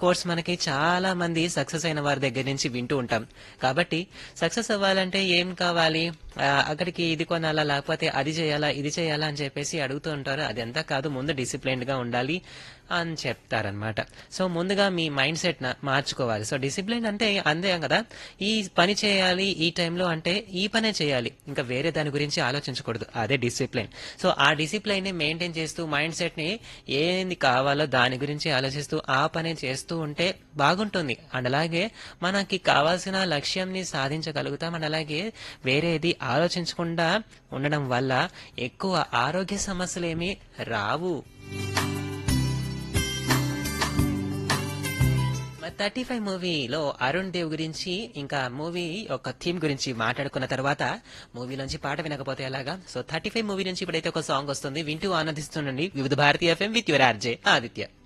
course మనకి చాలా మంది సక్సెస్ అయిన వారి దగ్గర నుంచి వింటూ ఉంటాం కాబట్టి సక్సెస్ అవ్వాలంటే ఏం కావాలి ఆ, అక్కడికి ఇది కొనాలా లేకపోతే అది చేయాలా ఇది చేయాలా అని చెప్పేసి అడుగుతూ ఉంటారు అదంతా కాదు ముందు డిసిప్లైన్డ్ గా ఉండాలి అని చెప్తారనమాట సో ముందుగా మీ మైండ్ సెట్ మార్చుకోవాలి సో డిసిప్లిన్ అంటే అంతే కదా ఈ పని చేయాలి ఈ టైంలో అంటే ఈ పనే చేయాలి ఇంకా వేరే దాని గురించి ఆలోచించకూడదు అదే డిసిప్లిన్ సో ఆ డిసిప్లైన్ ని మెయింటైన్ చేస్తూ మైండ్ సెట్ ని ఏంది కావాలో దాని గురించి ఆలోచిస్తూ ఆ పనే చేస్తూ ఉంటే బాగుంటుంది అండ్ అలాగే మనకి కావాల్సిన లక్ష్యంని సాధించగలుగుతాం అండ్ అలాగే వేరేది ఆలోచించకుండా ఉండడం వల్ల ఎక్కువ ఆరోగ్య సమస్యలు ఏమీ రావు థర్టీ ఫైవ్ మూవీలో అరుణ్ దేవ్ గురించి ఇంకా మూవీ ఒక థీమ్ గురించి మాట్లాడుకున్న తర్వాత మూవీలోంచి పాట వినకపోతే ఎలాగా సో థర్టీ ఫైవ్ మూవీ నుంచి ఇప్పుడైతే ఒక సాంగ్ వస్తుంది వింటూ ఆనందిస్తుండండి Vividh Bharati FM with your RJ Aditya